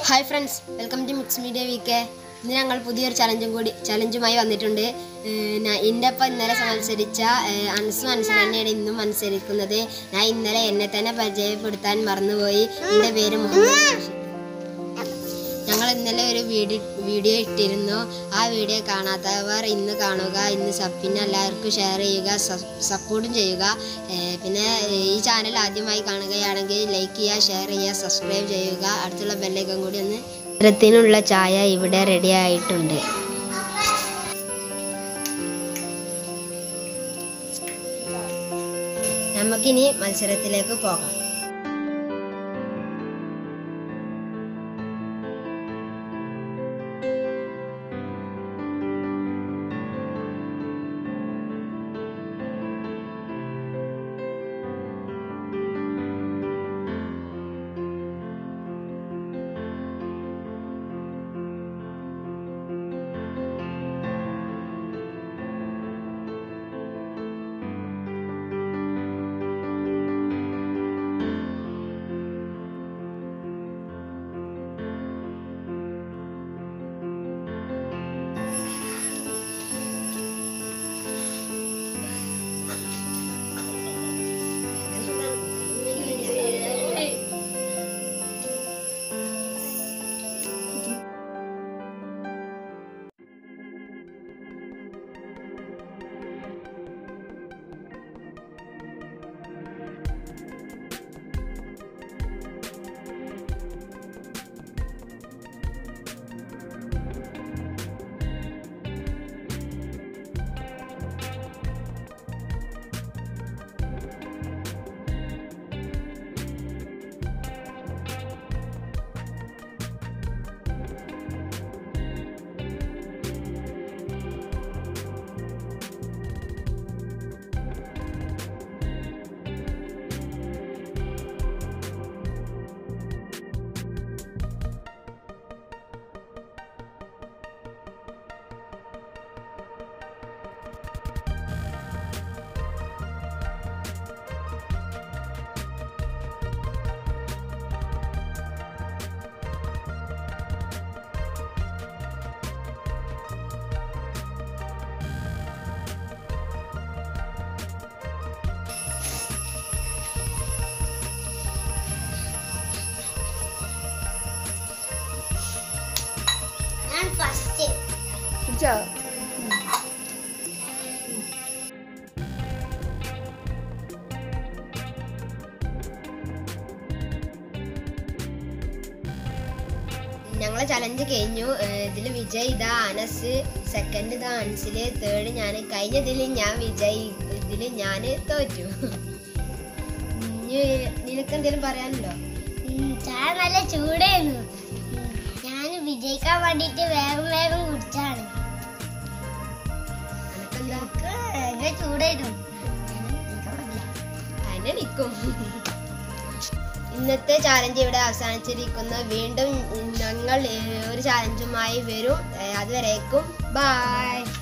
Hi friends welcome to mix media week ഇന്ന് ഞങ്ങൾ പുതിയൊരു ചലഞ്ചും കൂടി ചലഞ്ചുമായി വന്നിട്ടുണ്ട് ഏഹ് ഞാൻ എൻ്റെ ഒപ്പം ഇന്നലെ മത്സരിച്ച ഏഹ് അൻസും അൻസും തന്നെയാണ് ഇന്നും മത്സരിക്കുന്നത് ഞാൻ ഇന്നലെ എന്നെ തന്നെ പരിചയപ്പെടുത്താൻ മറന്നുപോയി എൻ്റെ പേര് മുഹമ്മദ് റഷീദ്. ഞങ്ങൾ ഇന്നലെ ഒരു വീഡിയോ വീഡിയോ ഇട്ടിരുന്നു ആ വീഡിയോ കാണാത്തവർ ഇന്ന് കാണുക ഇന്ന് സബ് പിന്നെ എല്ലാവർക്കും ഷെയർ ചെയ്യുക സപ്പോർട്ടും ചെയ്യുക ഏഹ് പിന്നെ ഏഹ് ഈ ചാനൽ ആദ്യമായി കാണുകയാണെങ്കിൽ ലൈക്ക് ചെയ്യുക ഷെയർ ചെയ്യുക സബ്സ്ക്രൈബ് ചെയ്യുക അടുത്തുള്ള ബെല്ലൈക്കൻ കൂടി ഒന്ന് മധുരത്തിനുള്ള ചായ ഇവിടെ റെഡി ആയിട്ടുണ്ട് നമുക്കിനി മത്സരത്തിലേക്ക് പോകാം ഞാൻ ഫസ്റ്റ് ഞങ്ങളെ ചലഞ്ച് കഴിഞ്ഞു ഇതിൽ വിജയ് ഇതാ അനസ് സെക്കൻഡ് ഇതാ അൻസില് തേർഡ് ഞാൻ കഴിഞ്ഞതിൽ ഞാൻ വിജയ് ഇതിൽ ഞാൻ തോറ്റു ഇനി നിനക്ക് എന്തെങ്കിലും പറയാനുണ്ടോ ചായ നല്ല ചൂടായിരുന്നു ഞാൻ വിജയിക്കാൻ വേണ്ടിട്ട് വേഗം വേഗം കുടിച്ചാണ് നിനക്കെന്താ ഭയങ്കര ചൂടായിരുന്നു അതിനെ നിൽക്കും ഇന്നത്തെ ചാലഞ്ച് ഇവിടെ അവസാനിച്ചിരിക്കുന്നു വീണ്ടും ഞങ്ങൾ ഏഹ്, ഒരു ചാലഞ്ചുമായി വരും ഏഹ്, അതുവരേക്കും ബായ്